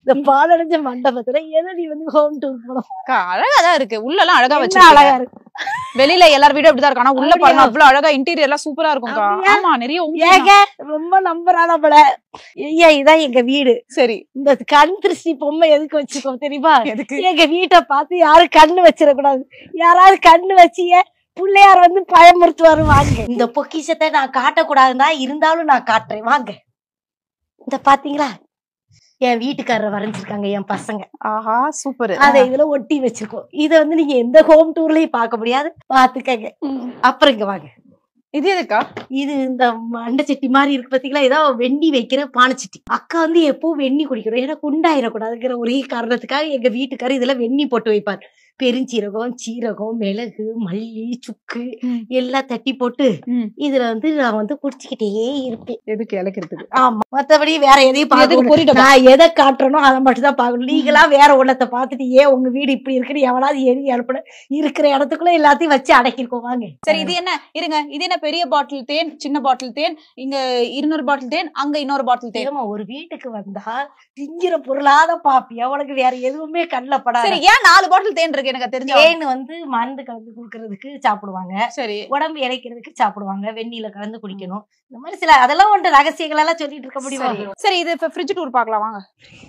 இந்த பாலடைஞ்ச மண்டபத்துல எதை நீ வந்து ஹோம் டூர் போனோம் அக்கா, அழகாதான் இருக்கு உள்ள எல்லாம் அழகா என்ன வச்சு அழகா இருக்கு வெளியில எல்லார் வீடும் அப்படிதான் இருக்கும் ஆனா உள்ள அப்படியா? பாருங்க அவ்வளவு அழகா இன்டீரியர் எல்லாம் சூப்பரா இருக்கும்க்கா அப்படியா? ஆமா நிறைய உங்க ஏங்க ரொம்ப நம்புறான போல ஐயா இதான் எங்க வீடு சரி இந்த கண் திருஷ்டி பொம்மை எதுக்கு வச்சிருக்கோம் தெரியுமா எதுக்கு எங்க வீட்டை பார்த்து யாரும் கண்ணு வச்சிடக்கூடாது யாராவது கண்ணு வச்சீங்க பிள்ளையார் வந்து பயமுறுத்துவாரு வாங்க இந்த பொக்கிஷத்தை நான் காட்டக்கூடாதுன்னா இருந்தாலும் நான் காட்டுறேன் வாங்க இந்த பாத்தீங்களா என் வீட்டுக்காரரை வரைஞ்சிருக்காங்க என் பசங்க ஆஹா சூப்பர் அதை இதுல ஒட்டி வச்சிருக்கோம் இதை வந்து நீங்க எந்த ஹோம் டூர்லயும் பார்க்க முடியாது பாத்துக்கங்க அப்புறம் இங்க வாங்க இது எதுக்கா இது இந்த மண்டை சட்டி மாதிரி இருக்கு பாத்தீங்களா ஏதோ வெண்ணி வைக்கிற பானைச்சட்டி அக்கா வந்து எப்பவும் வெண்ணி குடிக்கிறோம் ஏன்னா குண்டாயிடக்கூடாதுங்கிற ஒரே காரணத்துக்காக எங்க வீட்டுக்காரர் இதுல வெண்ணி போட்டு வைப்பார் பெருஞ்சீரகம் சீரகம் மிளகு மல்லி சுக்கு ம். எல்லாம் தட்டி போட்டு ம். இதுல வந்து நான் வந்து குடிச்சுக்கிட்டே இருப்பேன் எதுக்கு இழக்கிறதுக்கு ஆமா மத்தபடி வேற எதையும் எதுக்கு பார்க்க பொரிட்டா நான் எதை காட்டுறனோ அதை மட்டும் தான் பார்க்கணும் நீங்களா வேற ஒன்னத்தை பார்த்துட்டு ஏன் உங்க வீடு இப்படி இருக்குன்னு எவனாவது எழுதி அனுப்புன இருக்கிற இடத்துக்குள்ள எல்லாத்தையும் வச்சு அடக்கிருக்கோம் வாங்க சரி இது என்ன இருங்க இது என்ன பெரிய பாட்டில் தேன் சின்ன பாட்டில் தேன் இங்க இருநூறு பாட்டில் தேன் அங்க இன்னொரு பாட்டில் தேன் ஏமா ஒரு வீட்டுக்கு வந்தா திங்கிற பொருளாத பாப்பியா உனக்கு வேற எதுவுமே கண்ணுல படாது சரி ஏன் நாலு பாட்டில் தேன் இருக்கு எனக்கு தெரிஞ்சா தேன் வந்து மருந்து கலந்து குடுக்கறதுக்கு சாப்பிடுவாங்க சரி உடம்பு இறைக்கிறதுக்கு சாப்பிடுவாங்க வெந்நீல கலந்து குடிக்கணும் இந்த மாதிரி சில அதெல்லாம் ஒன்று ரகசியங்கள் எல்லாம் சொல்லிட்டு இருக்க முடியுமா சரி. சரி இது ஃப்ரிட்ஜ் டூர் பார்க்கலாம் வாங்க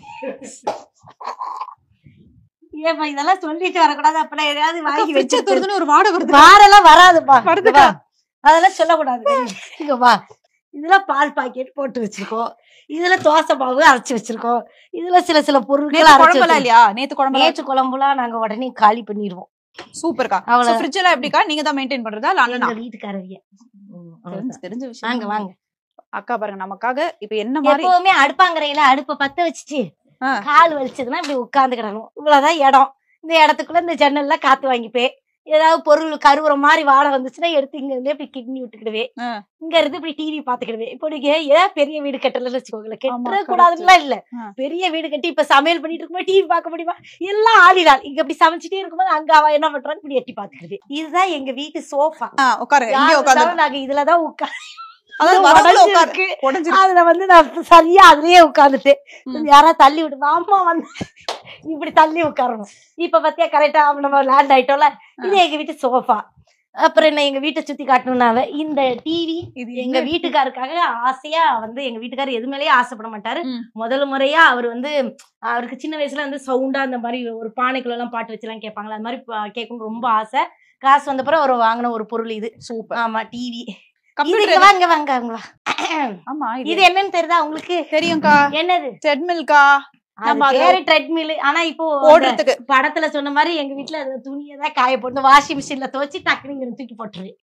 ஏமா இதெல்லாம் சொல்லிட்டு வரக்கூடாது அப்படி எதையாவது வாங்கி ஃப்ரிட்ஜ் வச்சு துறதுன்னு ஒரு வாடை வருது வாரெல்லாம் வராதுப்பா வருதுக்கா. இங்க வா. அதெல்லாம் சொல்லக்கூடாது இங்க வா இதுல பால் பாக்கெட் போட்டு வச்சிருக்கோம் இதுல தோசை மாவு அரைச்சு வச்சிருக்கோம் இதுல சில சில பொருட்கள் நேத்து அரைச்சு குழம்புலாம் வச்சிருக்கோம். இல்லையா நேத்து குழம்பு நேற்று குழம்புலாம் நாங்க உடனே காலி பண்ணிடுவோம் சூப்பர்க்கா அவ்வளவு ஃப்ரிட்ஜ் எல்லாம் எப்படிக்கா நீங்க தான் மெயின்டைன் பண்றதா இல்ல அண்ணனா எங்க வீட்டுக்காரவிய தெரிஞ்ச தெரிஞ்ச விஷயம் வாங்க வாங்க அக்கா பாருங்க நமக்காக இப்ப என்ன மாதிரி எப்பவுமே அடுப்பாங்கறையில அடுப்ப பத்த வச்சுட்டு ஆ. கால் வலிச்சதுன்னா இப்படி உட்கார்ந்துக்கிடணும் இவ்வளவுதான் இடம் இந்த இடத்துக்குள்ள இந்த ஜன்னல்ல காத்து வாங்கிப்பேன் ஏதாவது பொருள் கருவுற மாதிரி வாடை வந்துச்சுன்னா எடுத்து இங்க இருந்தே இப்படி கிட்னி விட்டுக்கிடுவேன் ஆ. இங்க இருந்து இப்படி டிவி பாத்துக்கிடுவேன் இப்போ நீங்க ஏதாவது பெரிய வீடு கட்டலன்னு வச்சுக்கோங்களேன் ஆமா, கெட்ட கூடாதுன்னா இல்ல ஆ. பெரிய வீடு கட்டி இப்ப சமையல் பண்ணிட்டு இருக்கும்போது டிவி பார்க்க முடியுமா எல்லாம் ஆடிடால் இங்க இப்படி சமைச்சிட்டே இருக்கும்போது அங்க அவ என்ன பண்றான்னு இப்படி எட்டி பாத்துக்கிடுவேன் இதுதான் எங்க வீட்டு சோஃபா ஆ, உட்காரு இங்கே உட்காந்து நாங்க இதுலதான் உட்காந்து அதாவது வரவுல உட்காரு உடஞ்சிருக்கு அதுல வந்து நான் சரியா அதுலயே உட்கார்ந்துட்டேன் ம். யாராவது தள்ளி விடு அம்மா வந்து இப்படி தள்ளி உட்காரணும் இப்ப பத்தியா கரெக்டா நம்ம லேண்ட் ஆயிட்டோம்ல இது எங்க வீட்டு சோஃபா அப்புறம் என்ன எங்க வீட்டை சுத்தி காட்டணும்னாவ இந்த டிவி இது எங்க வீட்டுக்காருக்காக ஆசையா வந்து எங்க வீட்டுக்காரர் எது மேலயும் ஆசைப்பட மாட்டாரு ம். முதல் முறையா அவர் வந்து அவருக்கு சின்ன வயசுல வந்து சவுண்டா அந்த மாதிரி ஒரு பானைக்குள்ள எல்லாம் பாட்டு வச்செல்லாம் கேட்பாங்களா அந்த மாதிரி பா- கேட்கணும்னு ரொம்ப ஆசை காசு வந்தப்பறம் அவர் வாங்கின ஒரு பொருள் இது சூப்பர் ஆமா டிவி கம்ப்யூட்டர் வாங்க வாங்க வாங்க வா. ஆமா இது இது என்னன்னு தெரியுதா உங்களுக்கு தெரியும்க்கா என்னது ட்ரெட்மில்க்கா அது நம்ம அது- பேரு ட்ரெட்மில் ஆனா இப்போ அந்த ஓடுறதுக்கு படத்துல சொன்ன மாதிரி எங்க வீட்டுல அந்த துணியை தான் காய போட்டு வாஷிங் மிஷின்ல துவச்சு டக்குனு இங்க தூக்கி போட்டுருவேன்